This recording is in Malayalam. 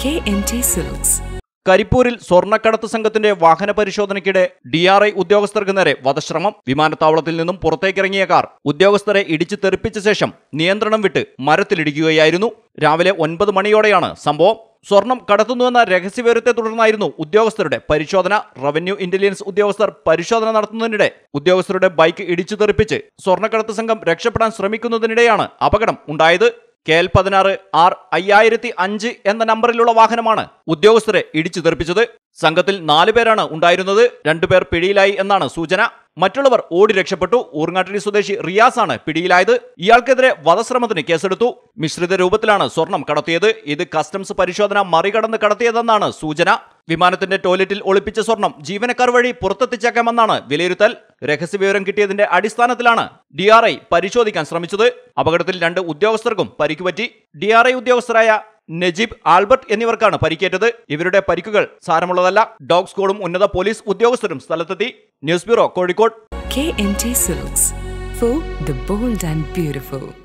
KNT Silks. കരിപ്പൂരിൽ സ്വർണ്ണക്കടത്ത് സംഘത്തിന്റെ വാഹന പരിശോധനയ്ക്കിടെ ഡി ആർ ഐ ഉദ്യോഗസ്ഥർക്ക് നേരെ വധശ്രമം വിമാനത്താവളത്തിൽ നിന്നും പുറത്തേക്കിറങ്ങിയ കാർ ഉദ്യോഗസ്ഥരെ ഇടിച്ചു തെറിപ്പിച്ച ശേഷം നിയന്ത്രണം വിട്ട് മരത്തിലിടിക്കുകയായിരുന്നു രാവിലെ ഒൻപത് മണിയോടെയാണ് സംഭവം സ്വർണം കടത്തുന്നുവെന്ന രഹസ്യവിവരത്തെ തുടർന്നായിരുന്നു ഉദ്യോഗസ്ഥരുടെ പരിശോധന റവന്യൂ ഇന്റലിജൻസ് ഉദ്യോഗസ്ഥർ പരിശോധന നടത്തുന്നതിനിടെ ഉദ്യോഗസ്ഥരുടെ ബൈക്ക് ഇടിച്ചു തെറിപ്പിച്ച് സ്വർണ്ണക്കടത്ത് സംഘം രക്ഷപ്പെടാൻ ശ്രമിക്കുന്നതിനിടെയാണ് അപകടം ഉണ്ടായത് കെ എൽ പതിനാറ് ആർ അയ്യായിരത്തി അഞ്ച് എന്ന നമ്പറിലുള്ള വാഹനമാണ് ഉദ്യോഗസ്ഥരെ ഇടിച്ചു തെറിപ്പിച്ചത് സംഘത്തിൽ നാലു പേരാണ് ഉണ്ടായിരുന്നത് രണ്ടുപേർ പിടിയിലായി എന്നാണ് സൂചന മറ്റുള്ളവർ ഓടി രക്ഷപ്പെട്ടു ഊർങ്ങാട്ടിരി സ്വദേശി റിയാസ് ആണ് പിടിയിലായത് ഇയാൾക്കെതിരെ വധശ്രമത്തിന് കേസെടുത്തു മിശ്രിത രൂപത്തിലാണ് സ്വർണം കടത്തിയത് ഇത് കസ്റ്റംസ് പരിശോധന മറികടന്ന് കടത്തിയതെന്നാണ് സൂചന വിമാനത്തിന്റെ ടോയ്ലറ്റിൽ ഒളിപ്പിച്ച സ്വർണം ജീവനക്കാർ വഴി പുറത്തെത്തിച്ചേക്കാമെന്നാണ് വിലയിരുത്തൽ രഹസ്യവിവരം കിട്ടിയതിന്റെ അടിസ്ഥാനത്തിലാണ് ഡി ആർ ഐ പരിശോധിക്കാൻ ശ്രമിച്ചത് അപകടത്തിൽ രണ്ട് ഉദ്യോഗസ്ഥർക്കും പരിക്കുപറ്റി ഡി ആർ ഐ ഉദ്യോഗസ്ഥരായ നജീബ് ആൽബർട്ട് എന്നിവർക്കാണ് പരിക്കേറ്റത് ഇവരുടെ പരിക്കുകൾ സാരമുള്ളതല്ല ഡോഗ് സ്ക്വാഡും ഉന്നത പോലീസ് ഉദ്യോഗസ്ഥരും സ്ഥലത്തെത്തി news bureau Kozhikode KNT Silks. For the bold and beautiful.